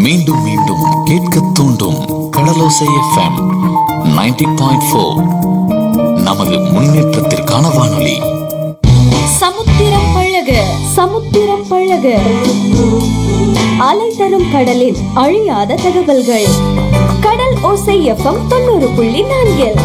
மீண்டும் மீண்டும் கேட்க தூண்டும் கடலோசை எஃப்எம் 90.4 பாயிண்ட் ஃபோர் நமது முன்னேற்றத்திற்கான வானொலி சமுத்திரம் பழக சமுத்திரம் பழக அலை தரும் கடலின் அழியாத தகவல்கள் கடல் ஓசை எஃப்எம் தொண்ணூறு புள்ளி நான்கில்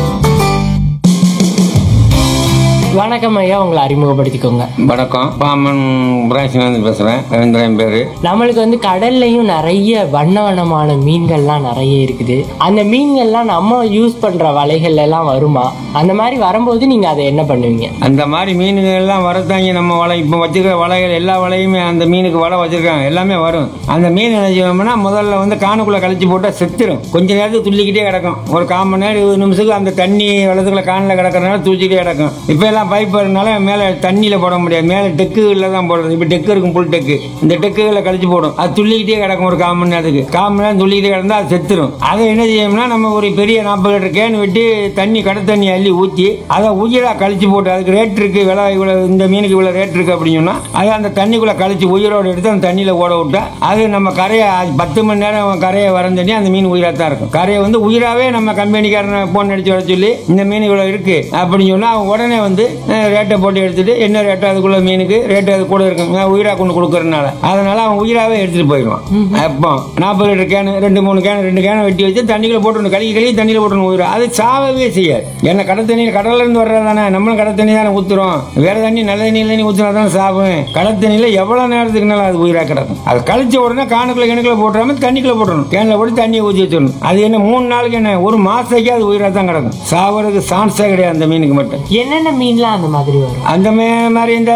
வணக்கம் ஐயா உங்களை அறிமுகப்படுத்திக்கோங்க வணக்கம் பாமன் பிராசினந்து பேசுகிறேன் ரவீந்திரன் பேர் நம்மளுக்கு வந்து கடல்லையும் நிறைய வண்ண வண்ணமான மீன்கள்லாம் நிறைய இருக்குது அந்த மீன்கள்லாம் நம்ம யூஸ் பண்ற வலைகள்ல எல்லாம் வருமா அந்த மாதிரி வரும்போது நீங்க அதை என்ன பண்ணுவீங்க அந்த மாதிரி மீனுகள் எல்லாம் வரத்தாங்க நம்ம வலை இப்போ வச்சுருக்க வலைகள் எல்லா வலையுமே அந்த மீனுக்கு வலை வச்சுருக்காங்க எல்லாமே வரும் அந்த மீன் என்ன செய்வோம்னா முதல்ல வந்து காணுக்குள்ளே கழிச்சு போட்டால் செத்துரும் கொஞ்ச நேரத்துக்கு துள்ளிக்கிட்டே கிடக்கும் ஒரு கால் மணி நேரம் இருபது நிமிஷத்துக்கு அந்த தண்ணி வெள்ளத்துக்குள்ள காணில் கிடக்கிறனால துளிச்சிக்கிட்டே கிடக்கும் இப்போ எல்லாம் பைப் வரனால மேலே தண்ணியில் போட முடியாது மேலே டெக்குகளில் தான் போடுறது இப்போ டெக்கு இருக்கும் புல் டெக்கு இந்த டெக்குகளை கழிச்சு போடும் அது துள்ளிக்கிட்டே கிடக்கும் ஒரு கால் மணி நேரத்துக்கு கால் மணி நேரம் துள்ளிக்கிட்டே கிடந்தா அது செத்துரும் அதை என்ன செய்யணும்னா நம்ம ஒரு பெரிய நாற்பது லிட்டர் கேன் வெட்டி தண்ணி கடை தண்ணி அள்ளி ஊற்றி அதை உயிராக கழிச்சு போட்டு அதுக்கு ரேட் இருக்கு விலை இவ்வளோ இந்த மீனுக்கு இவ்வளோ ரேட் இருக்கு அப்படின்னு சொன்னா அதை அந்த தண்ணிக்குள்ளே கழிச்சு உயிரோடு எடுத்து அந்த தண்ணியில் ஓட விட்டா அது நம்ம கரையை அது பத்து மணி நேரம் கரையை வரந்தண்ணி அந்த மீன் உயிராக தான் இருக்கும் கரையை வந்து உயிராகவே நம்ம கம்பெனிக்காரனை ஃபோன் அடிச்சு வர சொல்லி இந்த மீன் இவ்வளோ இருக்கு அப்படின்னு சொன்னா அவன் உடனே வந்து அஹ், ரேட்டை போட்டு எடுத்துட்டு என்ன ரேட்டோ அதுக்குள்ள மீனுக்கு ரேட்டு அது கூட இருக்கும் நான் உயிராக கொண்டு கொடுக்கறதுனால அதனால அவன் உயிராகவே எடுத்துட்டு போயிடுவான் அப்போ நாற்பது லிட்டர் கேனு ரெண்டு மூணு கேனு ரெண்டு கேனை வெட்டி வச்சு தண்ணிக்குள்ள போட்டு கழுவி கழுவி தண்ணியில் போட்டு உயிரா அது சாவவே செய்யாது என்ன கடை தண்ணி கடல்ல இருந்து வர்றதானே நம்மளும் கடை தண்ணி தானே ஊத்துறோம் வேற தண்ணி நல்ல தண்ணியில் தண்ணி ஊத்துனா தான் சாவும் கடை தண்ணியில் எவ்வளவு நேரத்துக்குனால அது உயிரா கிடக்கும் அது கழிச்ச உடனே காணுக்குள்ள கிணக்குள்ள போட்டுறாம தண்ணிக்குள்ள போட்டுறணும் கேனில் போட்டு தண்ணியை ஊற்றி வச்சிடணும் அது என்ன மூணு நாளுக்கு என்ன ஒரு மாசத்துக்கே அது உயிரா தான் கிடக்கும் சாவறதுக்கு சான்ஸே கிடையாது அந்த மீனுக்கு மட்டும் என்னென்ன மீன்லாம் அந்த மாதிரி வரும் அந்த மே- மாதிரி இந்த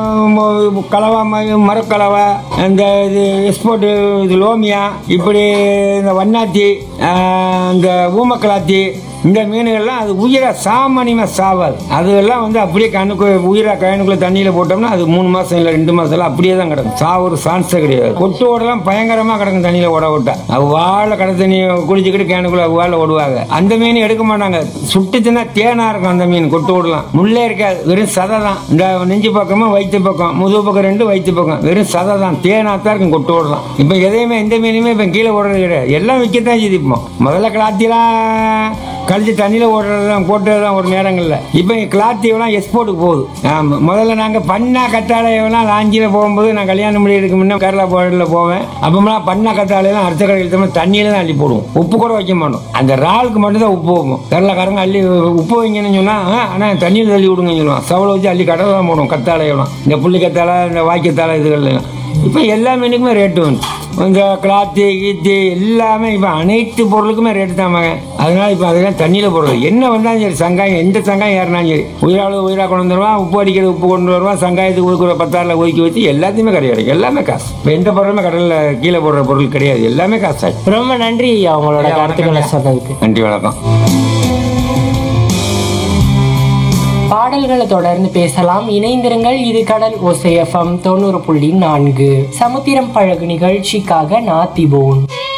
ம- கலவா ம- மரக்கலவை இந்த இது எக்ஸ்போர்ட் இது லோமியா இப்படி இந்த வண்ணாத்தி ஆஹ், இந்த ஊமக்கலாத்தி இந்த மீனுகள்லாம் அது உயிரா சாமானியமாக சாவாது அதெல்லாம் வந்து அப்படியே கண்ணுக்கு உயிரா கயனுக்குள்ள தண்ணியில் போட்டோம்னா அது மூணு மாசம் இல்லை ரெண்டு மாசம் எல்லாம் அப்படியே தான் கிடக்கும் சாவுற சான்ஸே கிடையாது கொட்டு ஓடலாம் பயங்கரமாக கிடக்கும் தண்ணியில் ஓட விட்டா அது வாழை கடை தண்ணி குடிச்சுக்கிட்டு கேனுக்குள்ள வாழை ஓடுவாங்க அந்த மீன் எடுக்க மாட்டாங்க சுட்டுச்சுன்னா தேனா இருக்கும் அந்த மீன் கொட்டு ஓடலாம் முள்ளே இருக்காது வெறும் சதை தான் இந்த நெஞ்சு பக்கமும் வயிற்று பக்கம் முதுகு பக்கம் ரெண்டு வயிற்று பக்கம் வெறும் சதை தான் தேனா தான் இருக்கும் கொட்டு ஓடலாம் இப்போ எதையுமே எந்த மீனுமே இப்போ கீழே ஓடுறது கிடையாது எல்லாம் விற்கத்தான் செய்து இப்போ முதல்ல கிளாத்திலாம் கழிச்சு தண்ணியில் ஓடுறது தான் போட்டுறது தான் ஒரு நேரங்களில் இப்போ கிளாத்தியெல்லாம் எக்ஸ்போர்ட்டுக்கு போகுது ஆமாம் முதல்ல நாங்கள் பண்ணா கத்தாழையெல்லாம் லாஞ்சியில் போகும்போது நான் கல்யாணம் முடியறதுக்கு முன்னே கேரளா போர்டில் போவேன் அப்போலாம் பண்ணா கத்தாழையெல்லாம் அடுத்த கடை இழுத்தோம்னா தண்ணியில தான் அள்ளி போடுவோம் உப்பு கூட வைக்க மாட்டோம் அந்த இறாலுக்கு மட்டும் தான் உப்பு வைப்போம் கேரளாக்காரங்க அள்ளி உப்பு வைங்கன்னு சொன்னால் ஆனால் தண்ணியில் தள்ளி விடுங்கன்னு சொல்லுவான் சவலை வச்சு அள்ளி கடலை தான் போடுவோம் கத்தாழையெல்லாம் இந்த புள்ளி கத்தாழை இந்த வாய்க்கத்தாழை இதுகள்லாம் இப்போ எல்லா மீனுக்குமே ரேட்டு வந்து இந்த கிளாத்து கீத்து எல்லாமே இப்போ அனைத்து பொருளுக்குமே ரேட்டு தான் மகன் அதனால இப்போ அதெல்லாம் தண்ணியில் போடுறது என்ன வந்தாலும் சரி சங்காயம் எந்த சங்காயம் ஏறினாலும் சரி உயிராளு உயிராக கொண்டு வந்துடுவான் உப்பு அடிக்கிறது உப்பு கொண்டு வருவான் சங்காயத்துக்கு கொடுக்குற பத்தாறில் ஒதுக்கி வச்சு எல்லாத்தையுமே கடை கிடைக்கும் எல்லாமே காசு இப்போ எந்த பொருளுமே கடலில் கீழே போடுற பொருள் கிடையாது எல்லாமே காசு ஆச்சு ரொம்ப நன்றி ஐயா உங்களோட ஐயா, கருத்துக்களை வணக்கம் ஐயா. சொன்னதுக்கு நன்றி வணக்கம் பாடல்களை தொடர்ந்து பேசலாம் இணைந்திருங்கள் இது கடல் ஓசை எஃப்எம் தொண்ணூறு புள்ளி நான்கு சமுத்திரம் பழகு நிகழ்ச்சிக்காக நாத்திபோன்